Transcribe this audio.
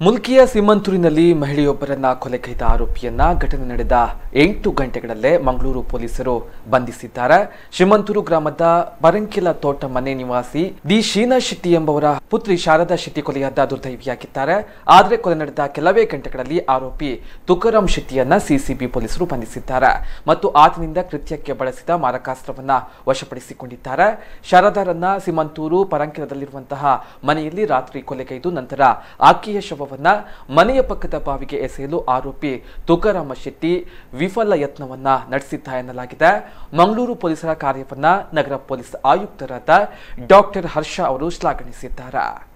ಮುಲ್ಕಿಯ ಸಿಮಂತೂರಿನಲ್ಲಿ ಮಹಿಳೆಯೊಬ್ಬರನ್ನ ಕೊಲೆಗೈದ ಆರೋಪಿಯನ್ನ ಘಟನೆ ನಡೆದ ಎಂಟು ಗಂಟೆಗಳಲ್ಲೇ ಮಂಗಳೂರು ಪೊಲೀಸರು ಬಂಧಿಸಿದ್ದಾರೆ ಶಿಮಂತೂರು ಗ್ರಾಮದ ಬರಂಕಿಲ ತೋಟ ಮನೆ ನಿವಾಸಿ ದಿ ಶೀನಾ ಶೆಟ್ಟಿ ಎಂಬವರ ಪುತ್ರಿ ಶಾರದಾ ಶೆಟ್ಟಿ ಕೊಲೆಯಾದ ದುರ್ದೈವಿಯಾಗಿದ್ದಾರೆ ಆದರೆ ಕೊಲೆ ನಡೆದ ಕೆಲವೇ ಗಂಟೆಗಳಲ್ಲಿ ಆರೋಪಿ ತುಕಾರಾಂ ಶೆಟ್ಟಿಯನ್ನ ಸಿಸಿಬಿ ಪೊಲೀಸರು ಬಂಧಿಸಿದ್ದಾರೆ ಮತ್ತು ಆತನಿಂದ ಕೃತ್ಯಕ್ಕೆ ಬಳಸಿದ ಮಾರಕಾಸ್ತ್ರವನ್ನ ವಶಪಡಿಸಿಕೊಂಡಿದ್ದಾರೆ ಶಾರದಾರನ್ನ ಸಿಮಂತೂರು ಪರಂಕಿಲದಲ್ಲಿರುವಂತಹ ಮನೆಯಲ್ಲಿ ರಾತ್ರಿ ಕೊಲೆಗೈದು ನಂತರ ಆಕೆಯ ಶವವನ್ನ ಮನೆಯ ಪಕ್ಕದ ಬಾವಿಗೆ ಎಸೆಯಲು ಆರೋಪಿ ತುಕಾರಾಮ ಶೆಟ್ಟಿ ವಿಫಲ ಯತ್ನವನ್ನ ನಡೆಸಿದ್ದ ಎನ್ನಲಾಗಿದೆ ಮಂಗಳೂರು ಪೊಲೀಸರ ಕಾರ್ಯವನ್ನ ನಗರ ಪೊಲೀಸ್ ಆಯುಕ್ತರಾದ ಡಾಕ್ಟರ್ ಹರ್ಷ ಅವರು ಶ್ಲಾಘಿಸಿದ್ದಾರೆ